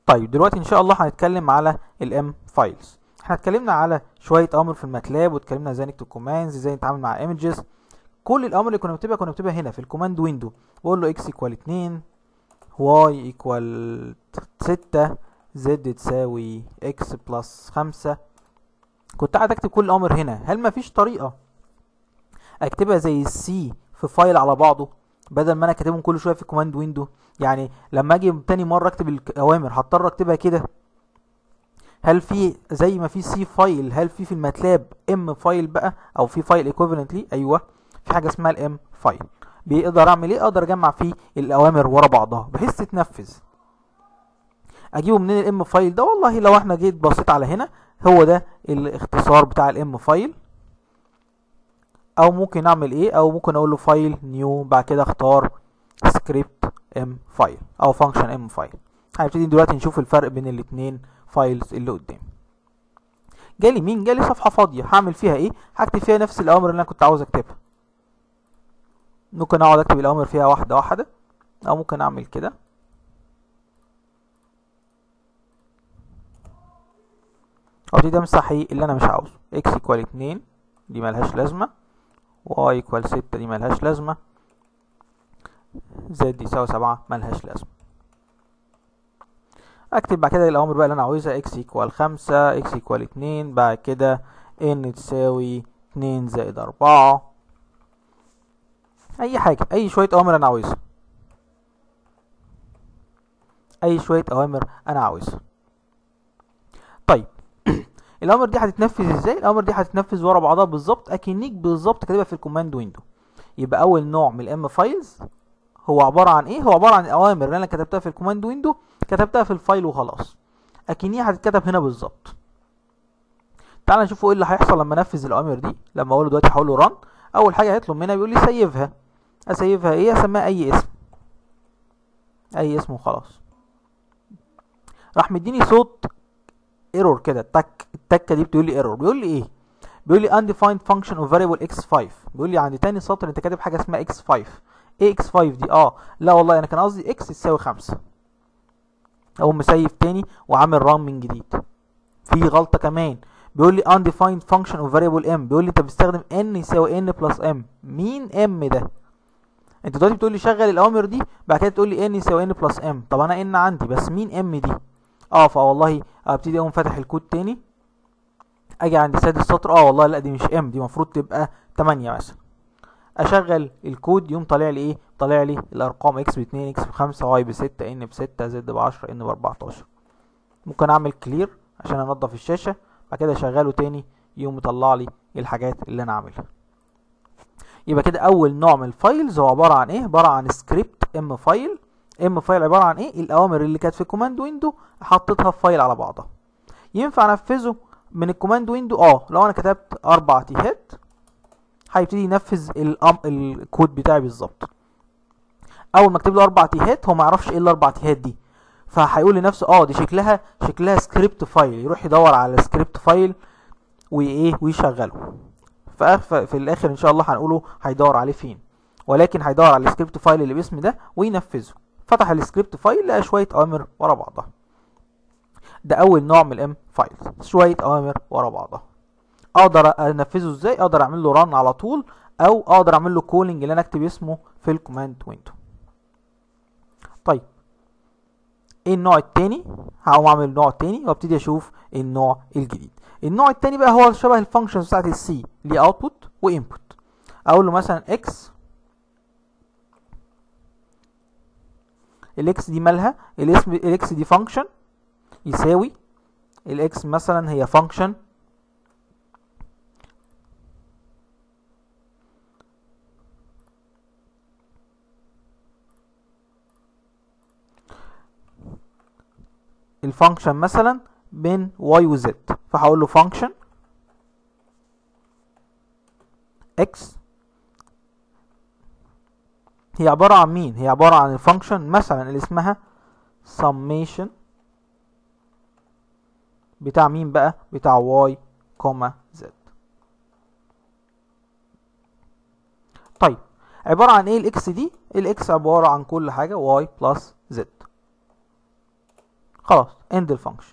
طيب دلوقتي ان شاء الله هنتكلم على الام فايلز احنا اتكلمنا على شويه امر في الماتلاب واتكلمنا ازاي نكتب كوماندز ازاي نتعامل مع ايمجز كل الامر اللي كنا بنكتبها كنا بنكتبها هنا في الكوماند ويندو بقول له اكس ايكوال 2 واي ايكوال 6 زد تساوي اكس بلس 5 كنت قاعد اكتب كل الامر هنا هل مفيش طريقه اكتبها زي السي في فايل على بعضه بدل ما انا كاتبهم كل شويه في كوماند ويندو يعني لما اجي تاني مره اكتب الاوامر هضطر اكتبها كده هل في زي ما في سي فايل هل في في الماتلاب ام فايل بقى او في فايل ايكوفالنتلي ايوه في حاجه اسمها الام فايل بيقدر اعمل ايه اقدر اجمع فيه الاوامر ورا بعضها بحيث تتنفذ اجيبه منين الام فايل ده والله لو احنا جيت بصيت على هنا هو ده الاختصار بتاع الام فايل او ممكن اعمل ايه او ممكن اقول له فايل نيو بعد كده اختار سكريبت ام فايل او فانكشن ام فايل هنبتدي دلوقتي نشوف الفرق بين الاثنين فايلز اللي قدام جالي مين جالي صفحه فاضيه هعمل فيها ايه هكتب فيها نفس الاوامر اللي انا كنت عاوز اكتبها ممكن اقعد اكتب الاوامر فيها واحده واحده او ممكن اعمل كده وابتدي امسح ايه اللي انا مش عاوزه اكس ايكوال 2 دي ملهاش لازمه واي ايكوال 6 دي ملهاش لازمه زد يساوي 7 ملهاش لازمه اكتب بعد كده الاوامر بقى اللي انا عاوزها اكس ايكوال 5 اكس ايكوال 2 بعد كده ان تساوي 2 زائد 4 اي حاجه اي شويه اوامر انا عاوزها اي شويه اوامر انا عاوزها طيب الاوامر دي هتتنفذ ازاي الاوامر دي هتتنفذ ورا بعضها بالظبط اكنيك بالظبط كاتبها في الكوماند ويندو يبقى اول نوع من الام فايلز هو عباره عن ايه هو عباره عن الاوامر اللي انا كتبتها في الكوماند ويندو كتبتها في الفايل وخلاص اكنيها هتتكتب هنا بالظبط تعال نشوف ايه اللي هيحصل لما انفذ الاوامر دي لما اقول له دلوقتي هقول له ران اول حاجه هيطلب منها بيقول لي سيفها اسيفها ايه اسميها اي اسم اي اسم وخلاص راح مديني صوت ايرور كده تك التكه دي بتقول لي ايرور بيقول لي ايه بيقول لي undefined function of variable x5 بيقول لي عند تاني سطر انت كاتب حاجه اسمها x5 ايه x5 دي اه لا والله انا كان قصدي x تساوي 5 اقوم مسيف تاني وعامل ران من جديد في غلطه كمان بيقول لي undefined function of variable m بيقول لي انت بتستخدم n يساوي n plus m مين m ده انت دلوقتي بتقول لي شغل الاوامر دي بعد كده تقول لي n يساوي n plus m طب انا n عندي بس مين m دي اه فوالله ابتدي اقوم فاتح الكود تاني اجي عند سادس سطر اه والله لا دي مش ام دي المفروض تبقى 8 مثلا اشغل الكود يقوم طالع لي ايه طالع لي الارقام اكس ب 2 اكس ب 5 واي ب 6 ان ب 6 زد ب 10 ان ب 14 ممكن اعمل كلير عشان انضف الشاشه بعد كده اشغله تاني يقوم مطلع لي الحاجات اللي انا عاملها يبقى كده اول نوع من الفايلز هو عباره عن ايه عباره عن سكريبت ام فايل ام فايل عباره عن ايه الاوامر اللي كانت في كوماند ويندو حطيتها في فايل على بعضها ينفع انفذه من الكوماند ويندو اه لو انا كتبت اربع تيهات هيبتدي ينفذ الأم... الكود بتاعي بالظبط اول ما اكتب له اربع تيهات هو ما يعرفش ايه الاربع تيهات دي فهيقول لنفسه اه دي شكلها شكلها سكريبت فايل يروح يدور على السكريبت فايل وايه ويشغله في الاخر ان شاء الله هنقوله هيدور عليه فين ولكن هيدور على السكريبت فايل اللي باسم ده وينفذه فتح السكريبت فايل لقى شويه اوامر ورا بعضها ده اول نوع من الام فايلز شويه اوامر ورا بعضها اقدر انفذه ازاي اقدر اعمل له ران على طول او اقدر اعمل له كولينج اللي انا اكتب اسمه في الكوماند ويندو طيب ايه النوع التاني هقوم اعمل النوع التاني وابتدي اشوف النوع الجديد النوع التاني بقى هو شبه الفانكشنز بتاعت السي ليه اوتبوت وانبوت اقول له مثلا اكس الاكس دي مالها الاسم الاكس دي فانكشن يساوي الاكس مثلا هي فانكشن الفانكشن مثلا بين واي وزد فهقول له فانكشن اكس هي عبارة عن مين هي عبارة عن الفانكشن مثلا اللي اسمها summation بتاع مين بقى بتاع y كوما z طيب عبارة عن ايه الاكس دي الاكس عبارة عن كل حاجة y بلس z خلاص end الفانكشن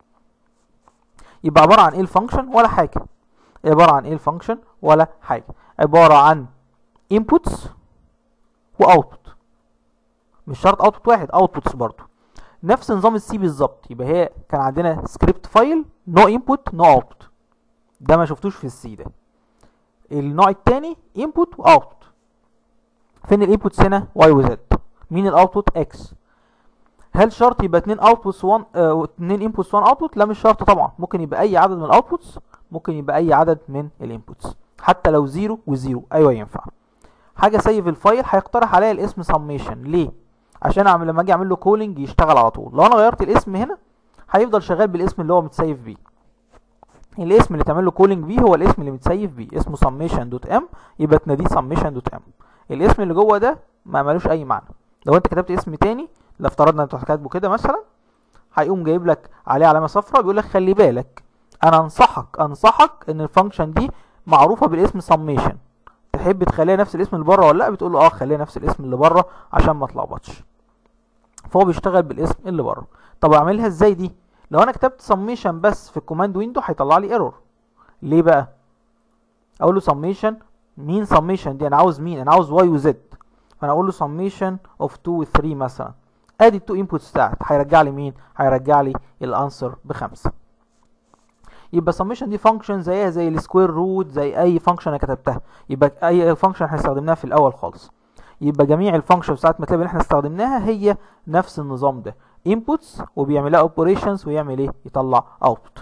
يبقى عباره عن ايه الفانكشن ولا حاجه عباره عن ايه الفانكشن ولا حاجه عباره عن inputs واوتبوت مش شرط اوتبوت واحد اوتبوتس برضو نفس نظام السي بالظبط يبقى هي كان عندنا سكريبت فايل نو انبوت نو اوتبوت ده ما شفتوش في السي ده النوع التاني انبوت واوتبوت فين الانبوتس هنا واي وزد مين الاوتبوت اكس هل شرط يبقى اتنين اوتبوتس 1 اه اتنين انبوتس 1 اوتبوت لا مش شرط طبعا ممكن يبقى اي عدد من الاوتبوتس ممكن يبقى اي عدد من الانبوتس حتى لو زيرو وزيرو ايوه ينفع حاجه سيف الفايل هيقترح عليا الاسم سميشن ليه عشان اعمل لما اجي اعمل له كولينج يشتغل على طول لو انا غيرت الاسم هنا هيفضل شغال بالاسم اللي هو متسيف بيه الاسم اللي تعمل له كولينج بيه هو الاسم اللي متسيف بيه اسمه summation دوت ام يبقى تناديه summation دوت ام الاسم اللي جوه ده ما ملوش اي معنى لو انت كتبت اسم تاني لو افترضنا انت كاتبه كده مثلا هيقوم جايب لك عليه علامه صفراء بيقول لك خلي بالك انا انصحك انصحك ان الفانكشن دي معروفه بالاسم summation تحب تخليها نفس الاسم اللي بره ولا لا بتقول له اه خليها نفس الاسم اللي بره عشان ما تلخبطش فهو بيشتغل بالاسم اللي بره طب اعملها ازاي دي لو انا كتبت سميشن بس في الكوماند ويندو هيطلع لي ايرور ليه بقى اقول له سميشن مين سميشن دي انا عاوز مين انا عاوز واي وزد فانا اقول له سميشن اوف 2 و 3 مثلا ادي التو انبوتس بتاعت هيرجع لي مين هيرجع لي الانسر بخمسة يبقى سميشن دي فانكشن زيها زي السكوير روت زي اي فانكشن انا كتبتها يبقى اي فانكشن احنا استخدمناها في الاول خالص يبقى جميع الفانكشن ساعه ما تلاقي اللي احنا استخدمناها هي نفس النظام ده inputs وبيعمل لها operations ويعمل ايه يطلع output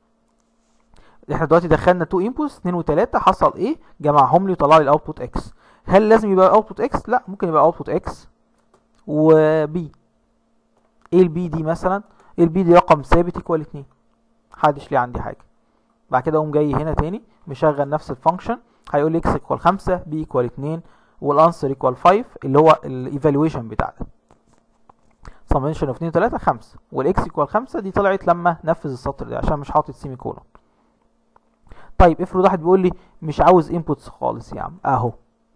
احنا دلوقتي دخلنا 2 inputs 2 و3 حصل ايه جمعهم لي وطلع لي الاوتبوت اكس هل لازم يبقى اوتبوت اكس لا ممكن يبقى اوتبوت اكس وبي ايه البي دي مثلا البي دي رقم ثابت ايكوال 2 محدش ليه عندي حاجه بعد كده اقوم جاي هنا تاني مشغل نفس الفانكشن هيقول لي اكس ايكوال 5 بي ايكوال 2 والانسر ايكوال 5 اللي هو الايفالويشن بتاع ده سمشن اوف 2 3 5 والاكس ايكوال 5 دي طلعت لما نفذ السطر ده عشان مش حاطط سيمي كولون طيب افرض واحد بيقول لي مش عاوز انبوتس خالص يا عم اهو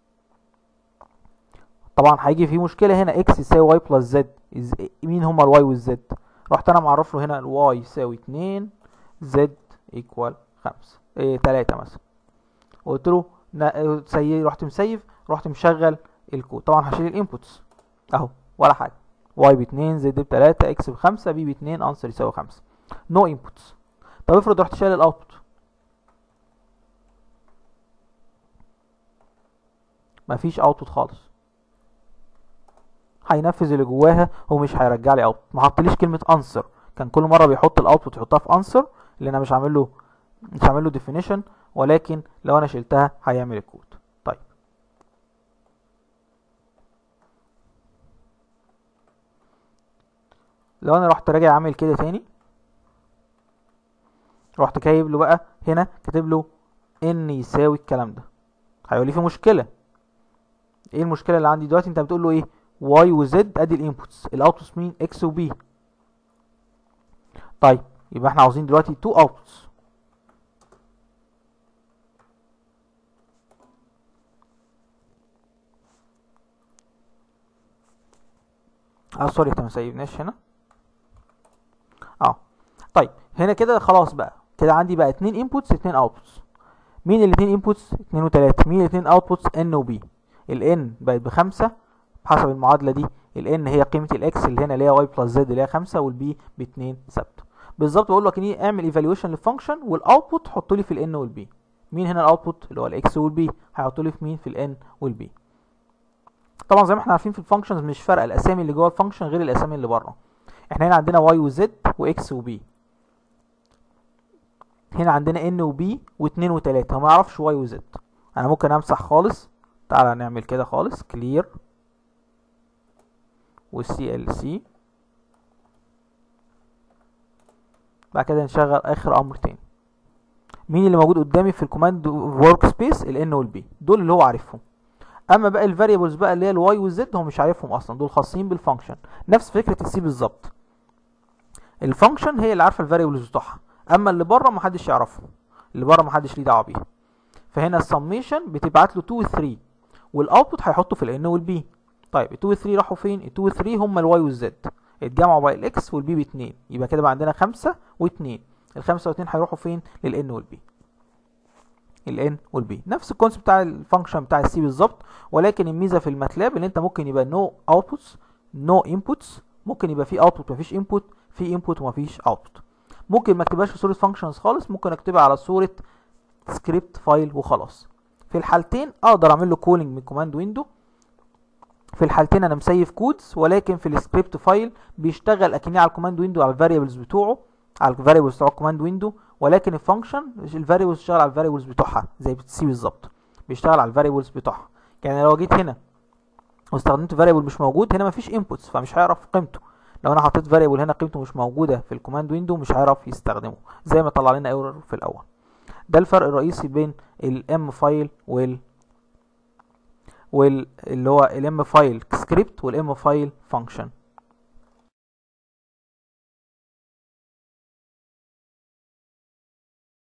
طبعا هيجي في مشكله هنا اكس يساوي واي بلس زد مين هما الواي والزد رحت انا معرف له هنا الواي يساوي 2 زد ايكوال 5 ايه 3 مثلا وقلت له نا- سي رحت مسيف رحت مشغل الكود طبعا هشيل الانبوتس اهو ولا حاجه واي ب 2 زد ب 3 اكس ب 5 بي ب 2 انسر يساوي 5 نو انبوتس طب افرض رحت شايل الاوتبوت مفيش اوتبوت خالص هينفذ اللي جواها ومش هيرجع لي اوتبوت ما حطليش كلمه انسر كان كل مره بيحط الاوتبوت يحطها في انسر اللي انا مش عامل له مش عامل له ديفينيشن ولكن لو انا شلتها هيعمل الكود طيب لو انا رحت راجع عامل كده تاني رحت كايب له بقى هنا كاتب له ان يساوي الكلام ده هيقول لي في مشكله ايه المشكله اللي عندي دلوقتي انت بتقول له ايه واي وزد ادي الانبوتس الاوتبوتس مين اكس وبي طيب يبقى احنا عاوزين دلوقتي تو اوتبوتس اه سوري احنا ما سيبناش هنا اه طيب هنا كده خلاص بقى كده عندي بقى اتنين انبوتس اتنين اوتبوتس مين الاتنين انبوتس اتنين وتلاتة مين الاتنين اوتبوتس ان وبي الان بقت بخمسة بحسب المعادلة دي الان هي قيمة الاكس اللي هنا اللي هي واي بلس زد اللي هي خمسة والبي باتنين ثابتة بالظبط بقول لك ايه اعمل ايفالويشن للفانكشن والاوتبوت حط لي في الان والبي مين هنا الاوتبوت اللي هو الاكس والبي هيحط لي في مين في الان والبي طبعا زي ما احنا عارفين في الفانكشنز مش فارقه الاسامي اللي جوه الفانكشن غير الاسامي اللي بره احنا هنا عندنا واي وزد واكس وبي هنا عندنا ان وبي واتنين وتلاتة ما يعرفش واي وزد انا ممكن امسح خالص تعالى نعمل كده خالص كلير والسي ال سي بعد كده نشغل اخر امر تاني مين اللي موجود قدامي في الكوماند ورك سبيس الان والبي دول اللي هو عارفهم اما بقى الفاريبلز بقى اللي هي الواي والزد هو مش عارفهم اصلا دول خاصين بالفانكشن نفس فكره السي بالظبط الفانكشن هي اللي عارفه الفاريبلز بتوعها اما اللي بره محدش يعرفهم اللي بره محدش ليه دعوه بيها فهنا السميشن بتبعت له 2 و 3 والاوتبوت هيحطه في الان والبي طيب ال 2 و 3 راحوا فين ال 2 و 3 هم الواي والزد اتجمعوا بقى الاكس والبي باتنين يبقى كده بقى عندنا خمسة واتنين الخمسة واتنين هيروحوا فين للان والبي الان والبي نفس الكونسيبت بتاع الفانكشن بتاع السي بالظبط ولكن الميزه في الماتلاب ان انت ممكن يبقى نو اوتبوتس نو انبوتس ممكن يبقى في اوتبوت مفيش انبوت في انبوت ومفيش اوتبوت ممكن ما اكتبهاش في صوره فانكشنز خالص ممكن اكتبها على صوره سكريبت فايل وخلاص في الحالتين اقدر اعمل له كولينج من كوماند ويندو في الحالتين انا مسيف كودز ولكن في السكريبت فايل بيشتغل اكني على الكوماند ويندو على الفاريبلز بتوعه على الفاريبلز بتوع الكوماند ويندو ولكن الفانكشن الفاريبلز بتشتغل على الفاريبلز بتوعها زي السي بالظبط بيشتغل على الفاريبلز بتوعها يعني لو جيت هنا واستخدمت فاريبل مش موجود هنا مفيش انبوتس فمش هيعرف قيمته لو انا حطيت فاريبل هنا قيمته مش موجوده في الكوماند ويندو مش هيعرف يستخدمه زي ما طلع لنا ايرور في الاول ده الفرق الرئيسي بين الام فايل وال وال اللي هو الام فايل سكريبت والام فايل فانكشن